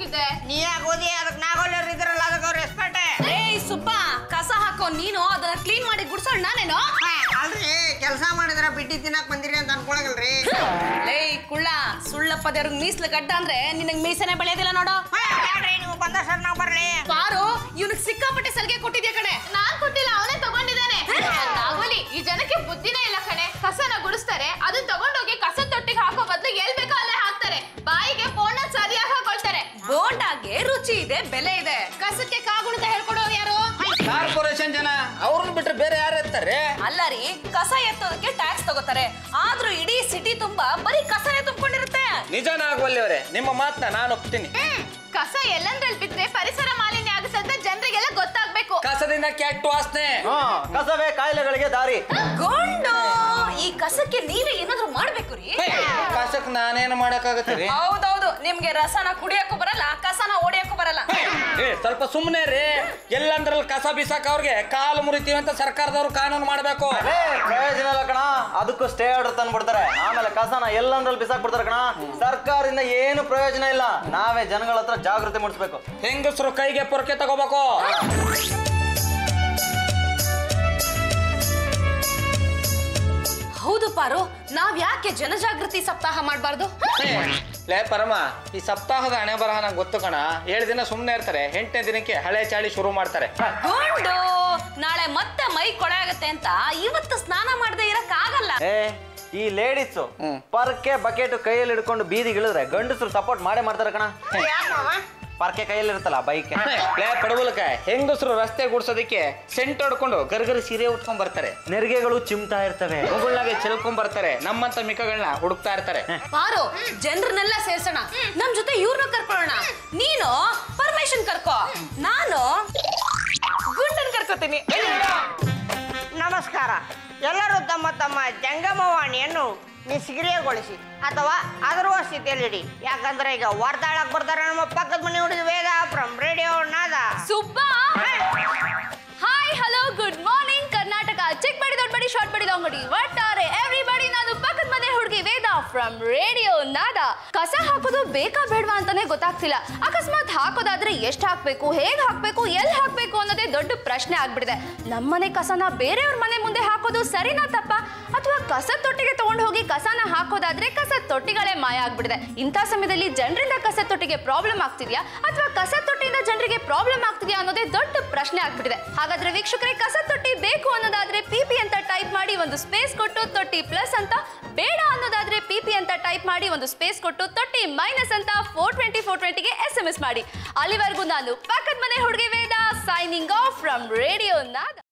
ಹೋಗಿದ್ದೆ ನೀ ಯಾಕೆ ಓದಿ ಅದಕ್ಕೆ ನಾಗೋಲ್ಲರು ಇದ್ರಲ್ಲ ಅದಕ್ಕೆ ಅವ್ರು ಎಸ್ಪಟ್ಟೆ ಏಯ್ ಸುಬ್ಬ ಕಸ ಹಾಕೋ ನೀನು ಅದನ್ನ ಕ್ಲೀನ್ ಮಾಡಿ ಗುಡ್ಸೋಳ್ ನಾನೇನೋ ಅಲ್ರಿ ಕೆಲಸ ಮಾಡಿದ್ರ ಬಿಟ್ಟಿ ತಿನ್ನಕ್ ಬಂದಿರಿ ಅಂತ ಅನ್ಕೊಳಗಲ್ರಿ ಏಯ್ ಕುಳ್ಳ ಸುಳ್ಳಪ್ಪದವ್ರಿಗೆ ಮೀಸ್ಲು ಗಡ್ಡ ಅಂದ್ರೆ ನಿನಗ್ ಮೀಸನೆ ಬೆಳೆಯೋದಿಲ್ಲ ನೋಡು ಬ್ಯಾಡ್ರಿ ನೀವು ಬಂದ ಸರ್ ನಾವು ಬರ್ಲಿ ಪಾರು ಇವ್ನಿಗೆ ಸಿಕ್ಕಾಪಟ್ಟೆ ಸಲಿಗೆ ಕೊಟ್ಟಿದ್ಯಾ ಕಣೆ ನಾನ್ ಕೊಟ್ಟಿಲ್ಲ ಅವನೇ ತಗೊಂಡಿದ್ದಾನೆ ನಾಗೋಲಿ ಈ ಜನಕ್ಕೆ ಬುದ್ಧಿನೇ ಇಲ್ಲ ಕಣೆ ಕಸನ ಗುಡಿಸ್ತಾರೆ ಅದನ್ನ ತಗೊಂಡೋಗಿ ಕಸದ ತೊಟ್ಟಿಗೆ ಹಾಕೋ ಬದಲು ಎಲ್ ಬೇಕೋ ಅಲ್ಲೇ ಹಾಕ್ತಾರೆ ಬಾಯಿಗೆ ಬೋಂಡ ಸರಿಯಾಗಿ ಹಾಕೊಳ್ತಾರೆ ಬೋಂಡಾಗೆ ರುಚಿ ಇದೆ ಬೆಲೆ ಇದೆ ಕಸಕ್ಕೆ ಕಾಗುಣಿತ ಹೇಳ್ಕೊಡೋರು ಯಾರು ಕಾರ್ಪೊರೇಷನ್ ಜನ ಅವ್ರನ್ನ ಬಿಟ್ರೆ ಬೇರೆ ಯಾರು ಇರ್ತಾರೆ ಅಲ್ಲ ರೀ ಕಸ ಎತ್ತೋದಕ್ಕೆ ಟ್ಯಾಕ್ಸ್ ತಗೋತಾರೆ ಆದ್ರೂ ಇಡೀ ಸಿಟಿ ತುಂಬಾ ಬರೀ ಕಸನೇ ತುಂಬಿಕೊಂಡಿರುತ್ತೆ ನಿಜಾನ ಆಗುವಲ್ಲಿವರೇ ನಿಮ್ಮ ಮಾತನ್ನ ನಾನು ಒಪ್ತೀನಿ ಕಸ ಎಲ್ಲಂದ್ರಲ್ಲಿ ಬಿದ್ರೆ ಪರಿಸರ ಮಾಲಿನ್ಯ ಆಗುತ್ತೆ ಅಂತ ಜನರಿಗೆಲ್ಲ ಗೊತ್ತಾಗ್ಬೇಕು ಕಸದಿಂದ ಕೆಟ್ಟ ವಾಸನೆ ಹಾ ಕಸವೇ ಕಾಯಿಲೆಗಳಿಗೆ ದಾರಿ ಗೊಂಡು ಈ ಕಸಕ್ಕೆ ನೀವೇ ಏನಾದ್ರೂ ಮಾಡ್ಬೇಕು ರೀ ಕಸಕ್ ನಾನೇನು ಮಾಡಕ್ಕಾಗತ್ತೆ ರೀ ಹೌದೌದು ನಿಮ್ಗೆ ರಸನ ಕುಡಿಯಕ್ಕೂ ಬರಲ್ಲ ಕಸನ ಓಡಿಯಕ್ಕೂ ಬರಲ್ಲ ಏ ಸ್ವಲ್ಪ ಸುಮ್ಮನೆ ರೀ ಎಲ್ಲಂದ್ರಲ್ಲಿ ಕಸ ಬಿಸಾಕ ಅವ್ರಿಗೆ ಕಾಲು ಮುರಿತೀವಿ ಅಂತ ಸರ್ಕಾರದವ್ರು ಕಾನೂನು ಮಾಡಬೇಕು ಏ, ಪ್ರಯೋಜನ ಇಲ್ಲ ಕಣ ಅದಕ್ಕೂ ಸ್ಟೇ ಆರ್ಡರ್ ತಂದ್ಬಿಡ್ತಾರೆ ಆಮೇಲೆ ಕಸನ ಎಲ್ಲಂದ್ರಲ್ಲಿ ಬಿಸಾಕ್ ಬಿಡ್ತಾರೆ ಕಣ ಸರ್ಕಾರದಿಂದ ಏನು ಪ್ರಯೋಜನ ಇಲ್ಲ ನಾವೇ ಜನಗಳ ಹತ್ರ ಜಾಗೃತಿ ಮೂಡಿಸ್ಬೇಕು ಹೆಂಗಸರು ಕೈಗೆ ಪೊರಕೆ ತಗೋಬೇಕು ಹೌದು ಪಾರು ನಾವ್ ಯಾಕೆ ಜನಜಾಗೃತಿ ಸಪ್ತಾಹ ಮಾಡಬಾರ್ದು ಏ, ಲೇ ಪರಮ ಈ ಸಪ್ತಾಹದ ಹಣೆ ಬರಹ ನಂಗೆ ಗೊತ್ತು ಕಣ ಏಳು ದಿನ ಸುಮ್ಮನೆ ಇರ್ತಾರೆ ಎಂಟನೇ ದಿನಕ್ಕೆ ಹಳೆ ಚಾಳಿ ಶುರು ಮಾಡ್ತಾರೆ ಗೊಂಡು ನಾಳೆ ಮತ್ತೆ ಮೈ ಕೊಳೆ ಆಗತ್ತೆ ಅಂತ ಇವತ್ತು ಸ್ನಾನ ಮಾಡದೆ ಇರಕ್ ಆಗಲ್ಲ ಏ ಈ ಲೇಡೀಸು ಹ್ಮ್. ಪರ್ಕೆ ಬಕೆಟ್ ಕೈಯಲ್ಲಿ ಹಿಡ್ಕೊಂಡು ಬೀದಿಗಿಳಿದ್ರೆ ಗಂಡಸರು ಸಪೋರ್ಟ್ ಮಾಡೇ ಮಾಡ್ತಾರೆ ಕಣ ಪರ್ಕೆ ಕೈಯಲ್ಲಿ ಇರುತ್ತಲ್ಲ ಬೈಕ್ ಲೇ ಪಡವಲ್ಕ ಹೆಂಗಸರು ರಸ್ತೆ ಗುಡ್ಸೋದಕ್ಕೆ ಸೆಂಟ್ ಹೊಡ್ಕೊಂಡು ಗರ್ಗರ ಸೀರೆ ಉಟ್ಕೊಂಡ್ ಬರ್ತಾರೆ ನೆರಿಗೆಗಳು ಚಿಮ್ತಾ ಇರ್ತವೆ ಮುಗುಳ್ನಾಗೆ ಚೆಲ್ಕೊಂಡ್ ಬರ್ತಾರೆ ನಮ್ಮಂತ ಮಿಕ್ಕಗಳನ್ನ ಹುಡುಕ್ತಾ ಇರ್ತಾರೆ ಪಾರು ಜನರನ್ನೆಲ್ಲ ಸೇರ್ಸೋಣ ನಮ್ ಜೊತೆ ಇವ್ರನ್ನ ಕರ್ಕೊಳ್ಳೋಣ ನೀನು ಪರ್ಮಿಷನ್ ಕರ್ಕೋ ನಾನು ಗುಂಡನ್ ಕರ್ಕೋತೀನಿ ನಮಸ್ಕಾರ ಎಲ್ಲರೂ ತಮ್ಮ ತಮ್ಮ ಜಂಗಮವಾಣಿಯನ್ನು ನಿಷ್ಕ್ರಿಯಗೊಳಿಸಿ ಅಥವಾ ಅದರುವ ಸ್ಥಿತಿಯಲ್ಲಿಡಿ ಯಾಕಂದ್ರೆ ಈಗ ವಾರ್ತಾಳಕ್ ಬರ್ತಾರೆ ನಮ್ಮ ಪಕ್ಕದ ಮನೆ ಹುಡುಗ ವೇದ ಫ್ರಮ್ ರೇಡಿಯೋ ನಾದ ಸುಬ್ಬಾ hi hello good morning Karnataka ಚಿಕ್ಕ ಬಡಿ ದೊಡ್ಡ ಬಡಿ ಶಾರ್ಟ್ ಬಡಿ ಲಾಂಗ್ ಬಡಿ ಒಟ್ಟಾರೆ ಎವ್ರಿಬಡಿ ನಾನು ಪಕ್ಕದ ಮನೆ ಹುಡುಗಿ ವೇದ ಫ್ರಮ್ ರೇಡಿಯೋ ನಾದ ಕಸ ಹಾಕೋದು ಬೇಕಾ ಬೇಡವಾ ಅಂತಾನೆ ಗೊತ್ತಾಗ್ತಿಲ್ಲ ಅಕಸ್ಮಾತ್ ಹಾಕೋದಾದ್ರೆ ಎಷ್ಟು ಹಾಕ್ಬೇಕು ಹೇಗ್ ಹಾಕ್ಬೇಕು ಎಲ್ಲಿ ಹಾಕ್ಬೇಕು ಅನ್ನೋದೇ ದೊಡ್ಡ ಪ್ರಶ್ನೆ ಆಗ್ಬಿಟ್ಟಿದೆ ನಮ್ಮನೆ ಕಸನ ಬೇರೆಯವ್ರ ಮನೆ ಮುಂದೆ ಹಾಕೋದು ಸರಿನಾ ತಪ್ಪ ಅಥವಾ ಕಸದ ತೊಟ್ಟಿಗೆ ತಗೊಂಡು ಹೋಗಿ ಕಸನ ಹಾಕೋದಾದ್ರೆ ಕಸದ ತೊಟ್ಟಿಗಳೇ ಮಾಯ ಆಗ್ಬಿಟ್ಟಿದೆ ಇಂಥ ಸಮಯದಲ್ಲಿ ಜನರಿಂದ ಕಸದ ತೊಟ್ಟಿಗೆ ಪ್ರಾಬ್ಲಮ್ ಆಗ್ತಿದ್ಯಾ ಅಥವಾ ಕಸದ ತೊಟ್ಟಿಯಿಂದ ಜನರಿಗೆ ಪ್ರಾಬ್ಲಮ್ ಆಗ್ತಿದ್ಯಾ ಅನ್ನೋದೇ ದೊಡ್ಡ ಪ್ರಶ್ನೆ ಆಗ್ಬಿಟ್ಟಿದೆ ಹಾಗಾದ್ರೆ ವೀಕ್ಷಕರೇ ಕಸದ ತೊಟ್ಟಿ ಬೇಕು ಅನ್ನೋದಾದ್ರೆ ಪಿಪಿ ಅಂತ ಟೈಪ್ ಮಾಡಿ ಒಂದು ಸ್ಪೇಸ್ ಕೊಟ್ಟು ತೊಟ್ಟಿ ಪ್ಲಸ್ ಅಂತ ಬೇಡ ಅನ್ನೋದಾದ್ರೆ ಪಿಪಿ ಅಂತ ಟೈಪ್ ಮಾಡಿ ಒಂದು ಸ್ಪೇಸ್ ಕೊಟ್ಟು ತೊಟ್ಟಿ ಮೈನಸ್ ಅಂತ ಫೋರ್ ಟ್ವೆಂಟಿ ಫೋರ್ ಟ್ವೆಂಟಿಗೆ ಎಸ್ ಎಂ ಎಸ್ ಮಾಡಿ ಅಲ್ಲಿವರೆಗೂ ನಾನು ಪಕ್ಕದ ಮನೆ ಹುಡುಗಿ Veda signing off from radio ನಾದ